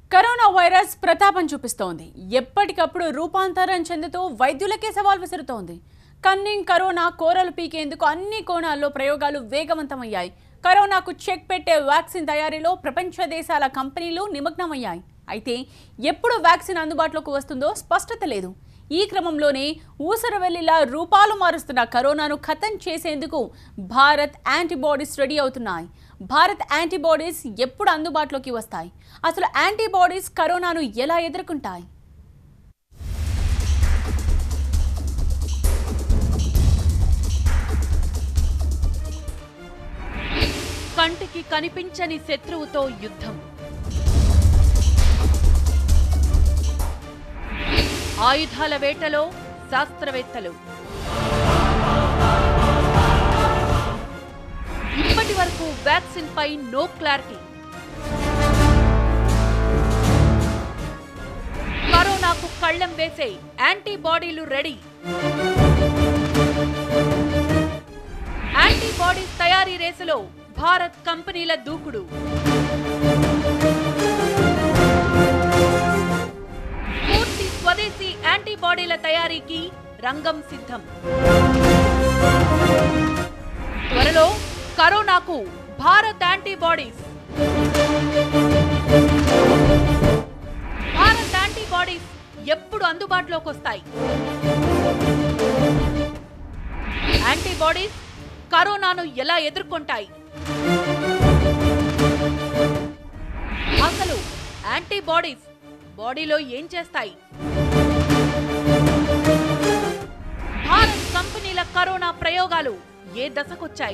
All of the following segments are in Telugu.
కరోనా వైరస్ ప్రతాపం చూపిస్తోంది ఎప్పటికప్పుడు రూపాంతరం చెందుతూ వైద్యులకే సవాల్ విసురుతోంది కన్నింగ్ కరోనా కోరలు పీకేందుకు అన్ని కోణాల్లో ప్రయోగాలు వేగవంతమయ్యాయి కరోనాకు చెక్ పెట్టే వ్యాక్సిన్ తయారీలో ప్రపంచ దేశాల కంపెనీలు నిమగ్నమయ్యాయి అయితే ఎప్పుడు వ్యాక్సిన్ అందుబాటులోకి వస్తుందో స్పష్టత లేదు ఈ క్రమంలోనే ఊసరవెల్లిలా రూపాలు మారుస్తున్న కరోనాను ఖతం చేసేందుకు భారత్ యాంటీబాడీస్ రెడీ అవుతున్నాయి భారత్ యాంటీబాడీస్ ఎప్పుడు అందుబాటులోకి వస్తాయి అసలు యాంటీబాడీస్ కరోనాను ఎలా ఎదుర్కొంటాయి కంటికి కనిపించని శత్రువుతో యుద్ధం ఆయుధాల వేటలో శాస్త్రవేత్తలు ఇప్పటి వరకు వ్యాక్సిన్ పై నో క్లారిటీ కరోనాకు కళ్ళెం వేసే యాంటీబాడీలు రెడీ యాంటీబాడీస్ తయారీ రేసులో భారత్ కంపెనీల దూకుడు పూర్తి స్వదేశీ యాంటీబాడీల తయారీకి రంగం సిద్ధం త్వరలో కరోనాకు భారత్ యాంటీబాడీస్ భారత్ యాంటీబాడీస్ ఎప్పుడు అందుబాటులోకి వస్తాయి యాంటీబాడీస్ కరోనాను ఎలా ఎదుర్కొంటాయి అసలు యాంటీబాడీస్ బాడీలో ఏం చేస్తాయి భారత్ కంపెనీల కరోనా ప్రయోగాలు ఏ దశకొచ్చాయి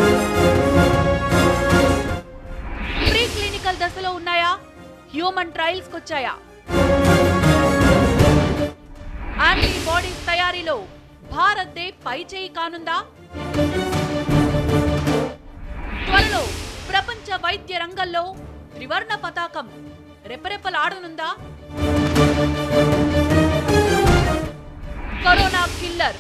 ప్రీ క్లినికల్ దశలో ఉన్నాయా హ్యూమన్ ట్రయల్స్ కొచ్చాయా యాంటీబాడీస్ తయారీలో భారత్దే పై చేయి కానుందా త్వరలో ప్రపంచ వైద్య రంగంలో త్రివర్ణ పతాకం రెపరెపలాడనుందా కరోనా కిల్లర్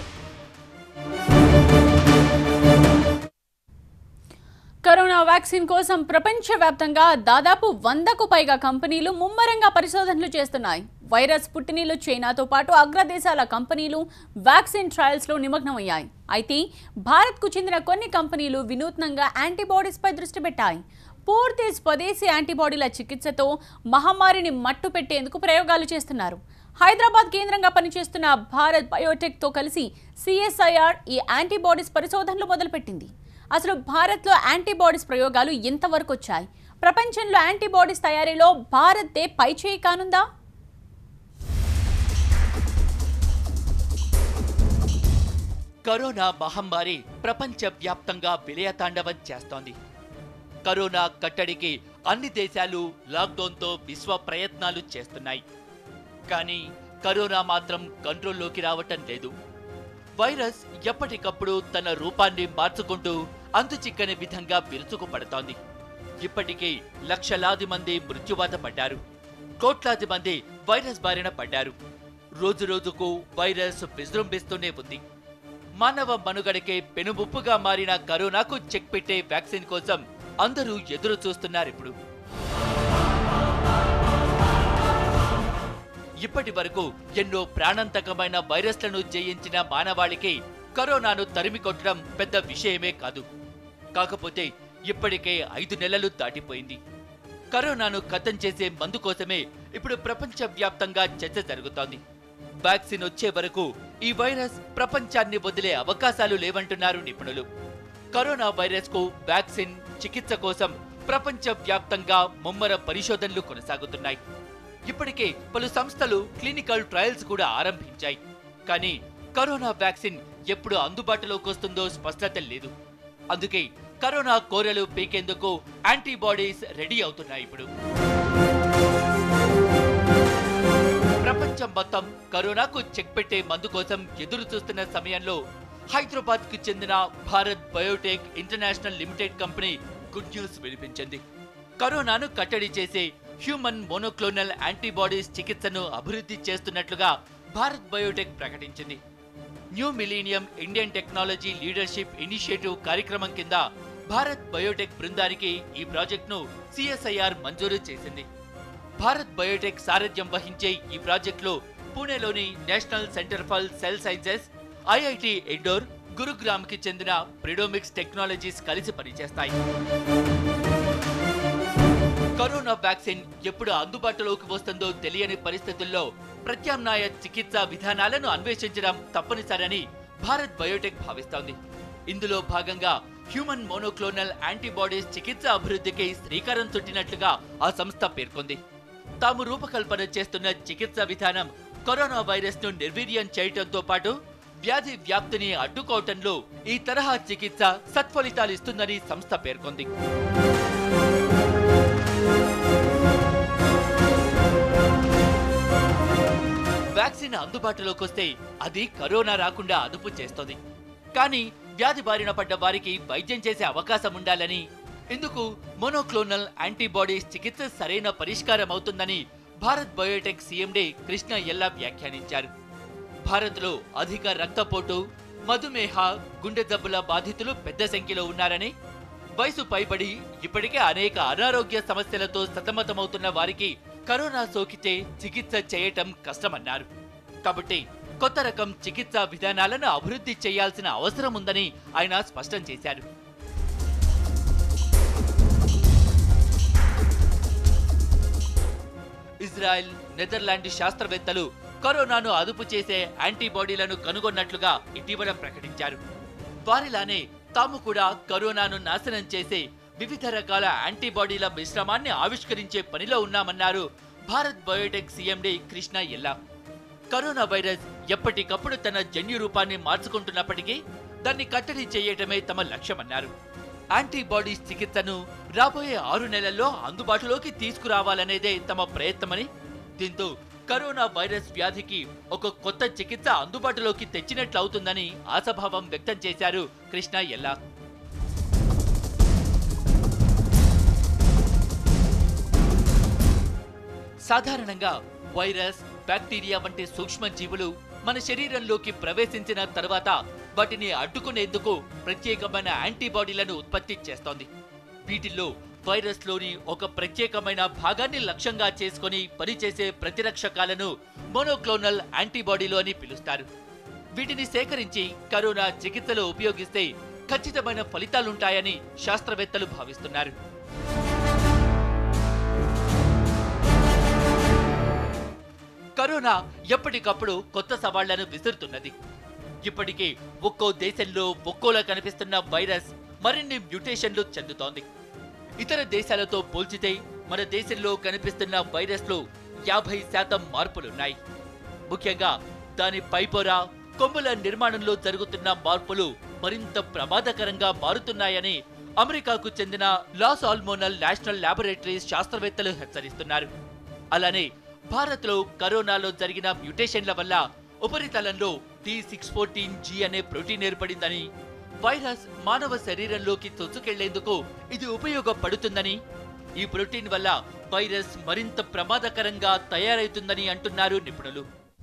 కరోనా వ్యాక్సిన్ కోసం ప్రపంచవ్యాప్తంగా దాదాపు వందకు పైగా కంపెనీలు ముమ్మరంగా పరిశోధనలు చేస్తున్నాయి వైరస్ పుట్టినీళ్లు చైనాతో పాటు అగ్రదేశాల కంపెనీలు వ్యాక్సిన్ ట్రయల్స్లో నిమగ్నమయ్యాయి అయితే భారత్కు చెందిన కొన్ని కంపెనీలు వినూత్నంగా యాంటీబాడీస్పై దృష్టి పెట్టాయి పూర్తి స్వదేశీ యాంటీబాడీల చికిత్సతో మహమ్మారిని మట్టు పెట్టేందుకు ప్రయోగాలు చేస్తున్నారు హైదరాబాద్ కేంద్రంగా పనిచేస్తున్న భారత్ బయోటెక్తో కలిసి సిఎస్ఐఆర్ ఈ యాంటీబాడీస్ పరిశోధనలు మొదలుపెట్టింది అసలు భారత్లో యాంటీబాడీస్ ప్రయోగాలు ఎంతవరకు వచ్చాయి ప్రపంచంలో యాంటీబాడీస్ తయారీలో భారత్దే పైచేయి కానుందా కరోనా మహమ్మారి ప్రపంచ వ్యాప్తంగా విలయతాండవం చేస్తోంది కరోనా కట్టడికి అన్ని దేశాలు లాక్డౌన్తో విశ్వ ప్రయత్నాలు చేస్తున్నాయి కానీ కరోనా మాత్రం కంట్రోల్లోకి రావటం లేదు వైరస్ ఎప్పటికప్పుడు తన రూపాన్ని మార్చుకుంటూ అంతుచిక్కని విధంగా విరుచుకుపడుతోంది ఇప్పటికీ లక్షలాది మంది మృత్యువాత పడ్డారు కోట్లాది మంది వైరస్ బారిన పడ్డారు రోజురోజుకు వైరస్ విజృంభిస్తూనే ఉంది మానవ మనుగడకే పెనుముప్పుగా మారిన కరోనాకు చెక్ పెట్టే వ్యాక్సిన్ కోసం అందరూ ఎదురు చూస్తున్నారు ఇప్పుడు ఇప్పటి వరకు ఎన్నో ప్రాణాంతకమైన వైరస్లను జయించిన మానవాళికి కరోనాను తరిమి కొట్టడం పెద్ద విషయమే కాదు కాకపోతే ఇప్పటికే ఐదు నెలలు దాటిపోయింది కరోనాను ఖతం చేసే మందు కోసమే ఇప్పుడు ప్రపంచ వ్యాప్తంగా చర్చ జరుగుతోంది వ్యాక్సిన్ వచ్చే వరకు ఈ వైరస్ ప్రపంచాన్ని వదిలే అవకాశాలు లేవంటున్నారు నిపుణులు కరోనా వైరస్ కు వ్యాక్సిన్ చికిత్స కోసం ప్రపంచ వ్యాప్తంగా ముమ్మర పరిశోధనలు కొనసాగుతున్నాయి ఇప్పటికే పలు సంస్థలు క్లినికల్ ట్రయల్స్ కూడా ఆరంభించాయి కానీ కరోనా వ్యాక్సిన్ ఎప్పుడు అందుబాటులోకి వస్తుందో స్పష్టత లేదు అందుకే కరోనా కోరలు పీకేందుకు యాంటీబాడీస్ రెడీ అవుతున్నాయి ఇప్పుడు ప్రపంచం మొత్తం కరోనాకు చెక్ పెట్టే మందు కోసం ఎదురు చూస్తున్న సమయంలో హైదరాబాద్ కు చెందిన Bharat biotech international limited company good news వినిపించింది కరోనాను కట్టడి చేసే హ్యూమన్ మోనోక్లోనల్ యాంటీబాడీస్ చికిత్సను అభివృద్ధి చేస్తున్నట్లుగా భారత్ బయోటెక్ ప్రకటించింది new millennium Indian technology leadership initiative కార్యక్రమం కింద భారత్ బయోటెక్ బృందానికి ఈ ప్రాజెక్టును సిఎస్ఐఆర్ మంజూరు చేసింది భారత్ బయోటెక్ సారథ్యం వహించే ఈ ప్రాజెక్టులో పూణేలోని national centre for cell sciences IIT Indore Gurugram కి చెందిన ప్రిడోమిక్స్ టెక్నాలజీస్ కలిసి పనిచేస్తాయి కరోనా వ్యాక్సిన్ ఎప్పుడు అందుబాటులోకి వస్తుందో తెలియని పరిస్థితుల్లో ప్రత్యామ్నాయ చికిత్సా విధానాలను అన్వేషించడం తప్పనిసరని భారత్ బయోటెక్ భావిస్తోంది ఇందులో భాగంగా హ్యూమన్ మోనోక్లోనల్ యాంటీబాడీస్ చికిత్స అభివృద్ధికి శ్రీకారం చుట్టినట్లుగా ఆ సంస్థ పేర్కొంది తాము రూపకల్పన చేస్తున్న చికిత్స విధానం కరోనా వైరస్ ను నిర్వీర్యం చేయటంతో పాటు వ్యాధి వ్యాప్తిని అడ్డుకోవటంలో ఈ తరహా చికిత్స సత్ఫలితాలు ఇస్తుందని సంస్థ పేర్కొంది వ్యాక్సిన్ అందుబాటులోకి వస్తే అది కరోనా రాకుండా అదుపు చేస్తుంది కానీ వ్యాధి బారిన పడ్డ వారికి వైద్యం చేసే అవకాశం ఉండాలని ఇందుకు మోనోక్లోనల్ యాంటీబాడీస్ చికిత్స సరైన పరిష్కారం అవుతుందని భారత్ బయోటెక్ సీఎండీ కృష్ణ ఎల్లా వ్యాఖ్యానించారు భారత్లో అధిక రక్తపోటు మధుమేహ గుండె జబ్బుల బాధితులు పెద్ద సంఖ్యలో ఉన్నారని వయసు పైబడి ఇప్పటికే అనేక అనారోగ్య సమస్యలతో సతమతమవుతున్న వారికి కరోనా సోకితే చికిత్స చేయటం కష్టమన్నారు కాబట్టి కొత్త రకం చికిత్సా విధానాలను అభివృద్ధి చేయాల్సిన అవసరం ఉందని ఆయన స్పష్టం చేశారు ఇజ్రాయెల్ నెదర్లాండ్ శాస్త్రవేత్తలు కరోనాను అదుపు చేసే యాంటీబాడీలను కనుగొన్నట్లుగా ఇటీవల ప్రకటించారు వారిలానే తాము కూడా కరోనాను నాశనం చేసే వివిధ రకాల యాంటీబాడీల మిశ్రమాన్ని ఆవిష్కరించే పనిలో ఉన్నామన్నారు Bharat biotech CMD Krishna Ella corona virus ఎప్పటికప్పుడు తన జన్యు రూపాన్ని మార్చుకుంటున్నప్పటికీ దాన్ని కట్టడి చేయటమే తమ లక్ష్యమన్నారు యాంటీబాడీస్ చికిత్సను రాబోయే ఆరు నెలల్లో అందుబాటులోకి తీసుకురావాలనేదే తమ ప్రయత్నమని దీంతో కరోనా వైరస్ వ్యాధికి ఒక కొత్త చికిత్స అందుబాటులోకి తెచ్చినట్లవుతుందని ఆశాభావం వ్యక్తం చేశారు కృష్ణ ఎల్లా సాధారణంగా వైరస్ బ్యాక్టీరియా వంటి సూక్ష్మ జీవులు మన శరీరంలోకి ప్రవేశించిన తర్వాత వాటిని అడ్డుకునేందుకు ప్రత్యేకమైన యాంటీబాడీలను ఉత్పత్తి చేస్తోంది వీటిల్లో వైరస్ లోని ఒక ప్రత్యేకమైన భాగాన్ని లక్ష్యంగా చేసుకొని పనిచేసే ప్రతిరక్షకాలను మోనోక్లోనల్ యాంటీబాడీలు అని పిలుస్తారు వీటిని సేకరించి కరోనా చికిత్సలో ఉపయోగిస్తే ఖచ్చితమైన ఫలితాలుంటాయని శాస్త్రవేత్తలు భావిస్తున్నారు కరోనా ఎప్పటికప్పుడు కొత్త సవాళ్లను విసురుతున్నది ఇప్పటికే ఒక్కో దేశంలో ఒక్కోలా కనిపిస్తున్న వైరస్ మరిన్ని మ్యూటేషన్లు చెందుతోంది ఇతర దేశాలతో పోల్చితే మన దేశంలో కనిపిస్తున్న వైరస్లో యాభై శాతం మార్పులున్నాయి ముఖ్యంగా దాని పైపొర కొమ్ముల నిర్మాణంలో జరుగుతున్న మార్పులు మరింత ప్రమాదకరంగా మారుతున్నాయని అమెరికాకు చెందిన లాస్ ఆల్మోనల్ నేషనల్ ల్యాబొరేటరీస్ శాస్త్రవేత్తలు హెచ్చరిస్తున్నారు అలానే భారత్లో కరోనాలో జరిగిన మ్యూటేషన్ల వల్ల ఉపరితలంలో డి సిక్స్ ఫోర్టీన్ జీ అనే ప్రోటీన్ ఏర్పడిందని వైరస్ మానవ శరీరంలోకి చొచ్చుకెళ్లేందుకు ఇది ఉపయోగపడుతుందని ఈ ప్రోటీన్ వల్ల వైరస్ మరింత ప్రమాదకరంగా తయారవుతుందని అంటున్నారు నిపుణులు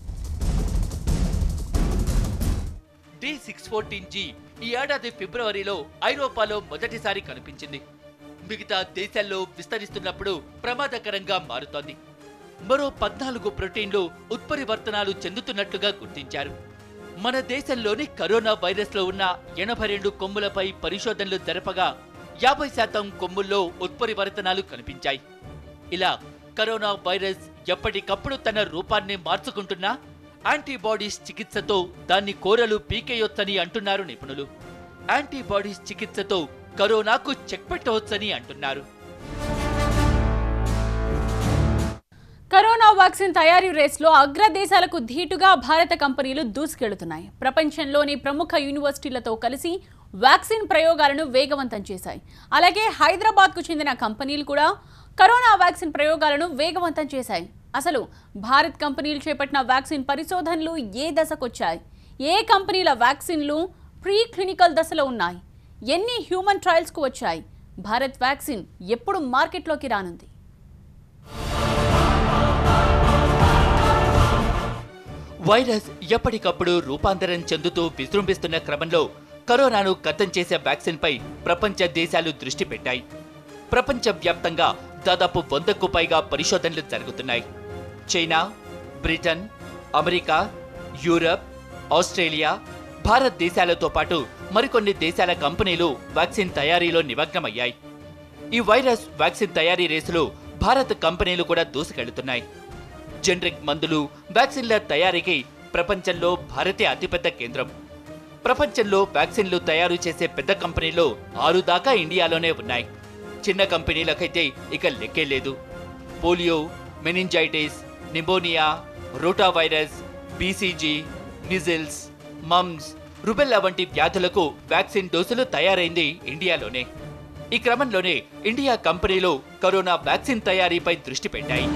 డి సిక్స్ ఫోర్టీన్ జీ ఈ ఏడాది ఫిబ్రవరిలో ఐరోపాలో మొదటిసారి కనిపించింది మిగతా దేశాల్లో విస్తరిస్తున్నప్పుడు ప్రమాదకరంగా మారుతోంది మరో పద్నాలుగు ప్రోటీన్లు ఉత్పరివర్తనాలు చెందుతున్నట్లుగా గుర్తించారు మన దేశంలోని కరోనా వైరస్ లో ఉన్న ఎనభై రెండు కొమ్ములపై పరిశోధనలు జరపగా యాభై శాతం కొమ్ముల్లో ఉత్పరివర్తనాలు కనిపించాయి ఇలా కరోనా వైరస్ ఎప్పటికప్పుడు తన రూపాన్ని మార్చుకుంటున్నా యాంటీబాడీస్ చికిత్సతో దాన్ని కోరలు పీకేయొచ్చని అంటున్నారు నిపుణులు యాంటీబాడీస్ చికిత్సతో కరోనాకు చెక్ పెట్టవచ్చని అంటున్నారు కరోనా వ్యాక్సిన్ తయారీ రేస్లో అగ్రదేశాలకు ధీటుగా భారత కంపెనీలు దూసుకెళ్తున్నాయి ప్రపంచంలోని ప్రముఖ యూనివర్సిటీలతో కలిసి వ్యాక్సిన్ ప్రయోగాలను వేగవంతం చేశాయి అలాగే హైదరాబాద్కు చెందిన కంపెనీలు కూడా కరోనా వ్యాక్సిన్ ప్రయోగాలను వేగవంతం చేశాయి అసలు భారత్ కంపెనీలు చేపట్టిన వ్యాక్సిన్ పరిశోధనలు ఏ దశకొచ్చాయి ఏ కంపెనీల వ్యాక్సిన్లు ప్రీ క్లినికల్ దశలో ఉన్నాయి ఎన్ని హ్యూమన్ ట్రయల్స్కు వచ్చాయి భారత్ వ్యాక్సిన్ ఎప్పుడు మార్కెట్లోకి రానుంది వైరస్ ఎప్పటికప్పుడు రూపాంతరం చెందుతూ విజృంభిస్తున్న క్రమంలో కరోనాను కథం చేసే వ్యాక్సిన్ పై ప్రపంచ దేశాలు దృష్టి పెట్టాయి ప్రపంచ వ్యాప్తంగా దాదాపు వందకు పైగా పరిశోధనలు జరుగుతున్నాయి China Britain America Europe Australia Bharat దేశాలతో పాటు మరికొన్ని దేశాల కంపెనీలు వ్యాక్సిన్ తయారీలో నిమగ్నమయ్యాయి ఈ వైరస్ వ్యాక్సిన్ తయారీ రేసులో భారత్ కంపెనీలు కూడా దూసుకెళ్తున్నాయి జనరిక్ మందులు వ్యాక్సిన్ల తయారీకి ప్రపంచంలో భారతే అతిపెద్ద కేంద్రం ప్రపంచంలో వ్యాక్సిన్లు తయారు చేసే పెద్ద కంపెనీలు ఆరు దాకా ఇండియాలోనే ఉన్నాయి చిన్న కంపెనీలకైతే ఇక లెక్కే లేదు polio meningitis pneumonia rotavirus BCG measles mumps rubella వంటి వ్యాధులకు వ్యాక్సిన్ డోసులు తయారైంది ఇండియాలోనే ఈ క్రమంలోనే ఇండియా కంపెనీలు కరోనా వ్యాక్సిన్ తయారీపై దృష్టి పెట్టాయి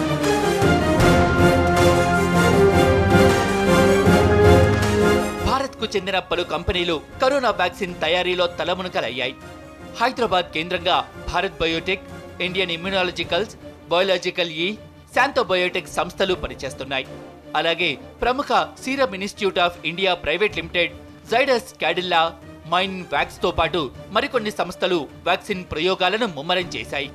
భారత్కు చెందిన పలు కంపెనీలు కరోనా వ్యాక్సిన్ తయారీలో తలమునకలయ్యాయి హైదరాబాద్ కేంద్రంగా Bharat biotech Indian immunologicals biological E Shantha biotech సంస్థలు పనిచేస్తున్నాయి అలాగే ప్రముఖ serum institute of India private limited Zydus Cadila Mynvax తో పాటు మరికొన్ని సంస్థలు వ్యాక్సిన్ ప్రయోగాలను ముమ్మరం చేశాయి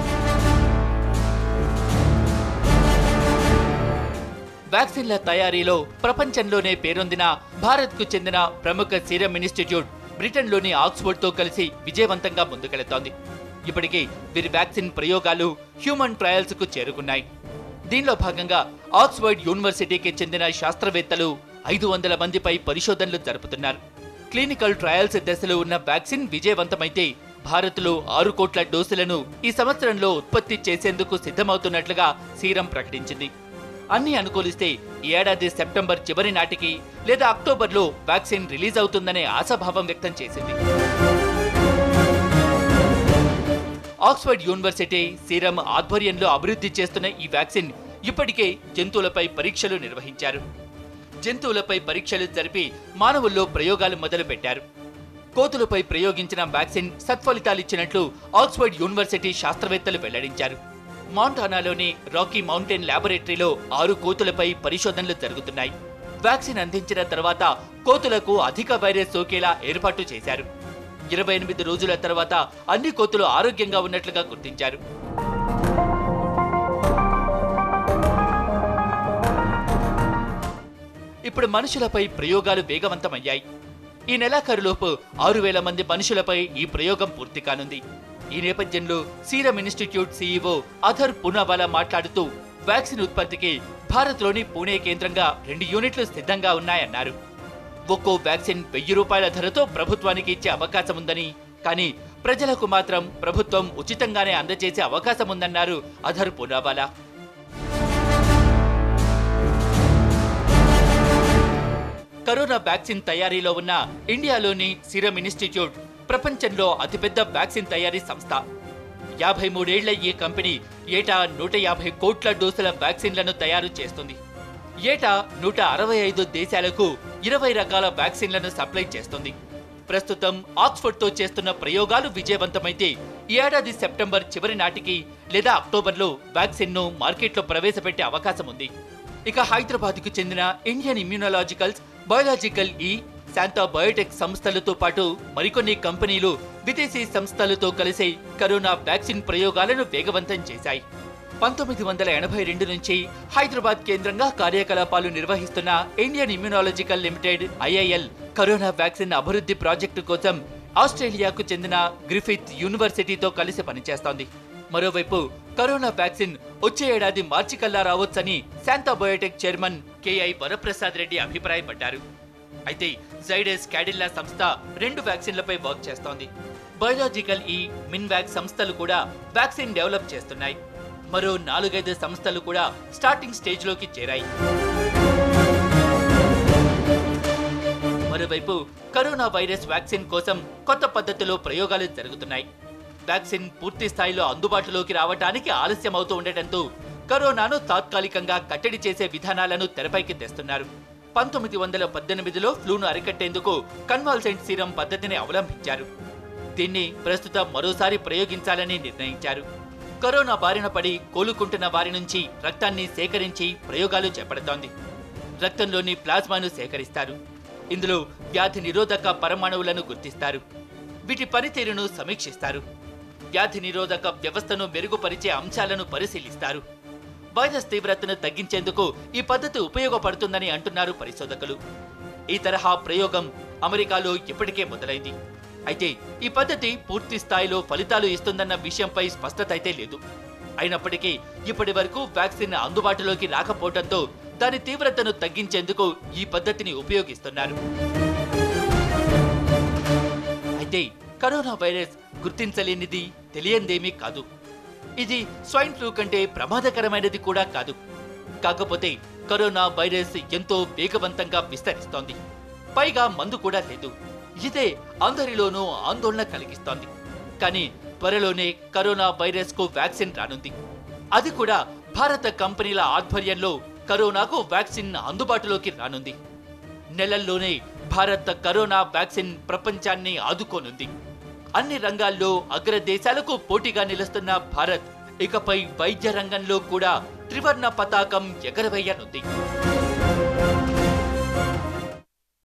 వ్యాక్సిన్ల తయారీలో ప్రపంచంలోనే పేరొందిన భారత్కు చెందిన ప్రముఖ సీరం ఇన్స్టిట్యూట్ బ్రిటన్లోని ఆక్స్ఫర్డ్తో కలిసి విజయవంతంగా ముందుకెళుతోంది ఇప్పటికే వీరి వ్యాక్సిన్ ప్రయోగాలు హ్యూమన్ ట్రయల్స్ కు చేరుకున్నాయి దీనిలో భాగంగా ఆక్స్ఫర్డ్ యూనివర్సిటీకి చెందిన శాస్త్రవేత్తలు ఐదు వందల మందిపై పరిశోధనలు జరుపుతున్నారు క్లినికల్ ట్రయల్స్ దశలో ఉన్న వ్యాక్సిన్ విజయవంతమైతే భారత్లో ఆరు కోట్ల డోసులను ఈ సంవత్సరంలో ఉత్పత్తి చేసేందుకు సిద్ధమవుతున్నట్లుగా సీరం ప్రకటించింది అన్ని అనుకూలిస్తే ఈ ఏడాది సెప్టెంబర్ చివరి నాటికి లేదా అక్టోబర్లో వ్యాక్సిన్ రిలీజ్ అవుతుందనే ఆశాభావం వ్యక్తం చేసింది ఆక్స్ఫర్డ్ యూనివర్సిటీ సీరం ఆధ్వర్యంలో అభివృద్ధి చేస్తున్న ఈ వ్యాక్సిన్ ఇప్పటికే జంతువులపై పరీక్షలు నిర్వహించారు జంతువులపై పరీక్షలు జరిపి మానవుల్లో ప్రయోగాలు మొదలుపెట్టారు కోతులపై ప్రయోగించిన వ్యాక్సిన్ సత్ఫలితాలిచ్చినట్లు ఆక్స్ఫర్డ్ యూనివర్సిటీ శాస్త్రవేత్తలు వెల్లడించారు మాంటానాలోని రాకీ మౌంటైన్ ల్యాబొరేటరీలో ఆరు కోతులపై పరిశోధనలు జరుగుతున్నాయి వ్యాక్సిన్ అందించిన తర్వాత కోతులకు అధిక వైరస్ సోకేలా ఏర్పాటు చేశారు ఇరవై ఎనిమిది రోజుల తర్వాత అన్ని కోతులు ఆరోగ్యంగా ఉన్నట్లుగా గుర్తించారు ఇప్పుడు మనుషులపై ప్రయోగాలు వేగవంతమయ్యాయి ఈ నెలాఖరులోపు ఆరు వేల మంది మనుషులపై ఈ ప్రయోగం పూర్తి కానుంది ఈ నేపథ్యంలో serum institute CEO Adar Poonawalla మాట్లాడుతూ వ్యాక్సిన్ ఉత్పత్తికి భారత్లోని పూణే కేంద్రంగా రెండు యూనిట్లు సిద్ధంగా ఉన్నాయన్నారు ఒక్కో వ్యాక్సిన్ వెయ్యి రూపాయల ధరతో ప్రభుత్వానికి ఇచ్చే అవకాశం ఉందని కానీ ప్రజలకు మాత్రం ప్రభుత్వం ఉచితంగానే అందజేసే అవకాశం ఉందన్నారు అధర్ పునావాలా కరోనా వ్యాక్సిన్ తయారీలో ఉన్న ఇండియాలోని సిరం ఇన్స్టిట్యూట్ ప్రపంచంలో అతిపెద్ద వ్యాక్సిన్ తయారీ సంస్థ యాభై మూడేళ్ల ఈ కంపెనీ ఏటా నూట యాభై కోట్ల డోసుల వ్యాక్సిన్లను తయారు చేస్తుంది ఏటా నూట అరవై ఐదు దేశాలకు ఇరవై రకాల వ్యాక్సిన్లను సప్లై చేస్తుంది ప్రస్తుతం ఆక్స్ఫర్డ్ తో చేస్తున్న ప్రయోగాలు విజయవంతమైతే ఈ ఏడాది సెప్టెంబర్ చివరి నాటికి లేదా అక్టోబర్లో వ్యాక్సిన్ ను మార్కెట్లో ప్రవేశపెట్టే అవకాశం ఉంది ఇక హైదరాబాద్ కు చెందిన ఇండియన్ ఇమ్యూనలాజికల్స్ బయోలాజికల్ ఈ శాంతా బయోటెక్ సంస్థలతో పాటు మరికొన్ని కంపెనీలు విదేశీ సంస్థలతో కలిసి కరోనా వ్యాక్సిన్ ప్రయోగాలను వేగవంతం చేశాయి పంతొమ్మిది వందల ఎనభై రెండు నుంచి హైదరాబాద్ కేంద్రంగా కార్యకలాపాలు నిర్వహిస్తున్న Indian immunological limited IIL corona vaccine అభివృద్ధి ప్రాజెక్టు కోసం ఆస్ట్రేలియాకు చెందిన గ్రిఫిత్ యూనివర్సిటీతో కలిసి పనిచేస్తోంది మరోవైపు కరోనా వ్యాక్సిన్ వచ్చే ఏడాది మార్చి కల్లా రావచ్చని Shantha biotech chairman KI Varaprasad Reddy అభిప్రాయపడ్డారు అయితే జైడెస్ క్యాడిల్లా సంస్థ రెండు వ్యాక్సిన్లపై వర్క్ చేస్తోంది బయోలాజికల్ ఈ మిన్వాక్ సంస్థలు కూడా వ్యాక్సిన్ డెవలప్ చేస్తున్నాయి మరో నాలుగైదు సంస్థలు కూడా స్టార్టింగ్ స్టేజ్లోకి చేరాయి మరోవైపు కరోనా వైరస్ వ్యాక్సిన్ కోసం కొత్త పద్ధతిలో ప్రయోగాలు జరుగుతున్నాయి వ్యాక్సిన్ పూర్తి స్థాయిలో అందుబాటులోకి రావడానికి ఆలస్యం అవుతూ ఉండటంతో కరోనాను తాత్కాలికంగా కట్టడి చేసే విధానాలను తెరపైకి తెస్తున్నారు పంతొమ్మిది వందల పద్దెనిమిదిలో ఫ్లూను అరికట్టేందుకు కన్వాల్సెంట్ సీరం పద్ధతిని అవలంబించారు దీన్ని ప్రస్తుతం మరోసారి ప్రయోగించాలని నిర్ణయించారు కరోనా బారిన పడి కోలుకుంటున్న వారి నుంచి రక్తాన్ని సేకరించి ప్రయోగాలు చేపడుతోంది రక్తంలోని ప్లాస్మాను సేకరిస్తారు ఇందులో వ్యాధి నిరోధక పరమాణువులను గుర్తిస్తారు వీటి పనితీరును సమీక్షిస్తారు వ్యాధి నిరోధక వ్యవస్థను మెరుగుపరిచే అంశాలను పరిశీలిస్తారు వైరస్ తీవ్రతను తగ్గించేందుకు ఈ పద్ధతి ఉపయోగపడుతుందని అంటున్నారు పరిశోధకులు ఈ తరహా ప్రయోగం అమెరికాలో ఇప్పటికే మొదలైంది అయితే ఈ పద్ధతి పూర్తి స్థాయిలో ఫలితాలు ఇస్తుందన్న విషయంపై స్పష్టత అయితే లేదు అయినప్పటికీ ఇప్పటి వరకు వ్యాక్సిన్ అందుబాటులోకి రాకపోవడంతో దాని తీవ్రతను తగ్గించేందుకు ఈ పద్ధతిని ఉపయోగిస్తున్నారు అయితే కరోనా వైరస్ గుర్తించలేనిది తెలియందేమీ కాదు ఇది స్వైన్ ఫ్లూ కంటే ప్రమాదకరమైనది కూడా కాదు కాకపోతే కరోనా వైరస్ ఎంతో వేగవంతంగా విస్తరిస్తోంది పైగా మందు కూడా లేదు ఇదే అందరిలోనూ ఆందోళన కలిగిస్తోంది కానీ త్వరలోనే కరోనా వైరస్ కు వ్యాక్సిన్ రానుంది అది కూడా భారత కంపెనీల ఆధ్వర్యంలో కరోనాకు వ్యాక్సిన్ అందుబాటులోకి రానుంది నెలల్లోనే భారత్ కరోనా వ్యాక్సిన్ ప్రపంచాన్ని ఆదుకోనుంది అన్ని రంగాల్లో అగ్రదేశాలకు పోటీగా నిలుస్తున్న భారత్ ఇకపై వైద్య రంగంలో కూడా త్రివర్ణ పతాకం ఎగరవేయనుంది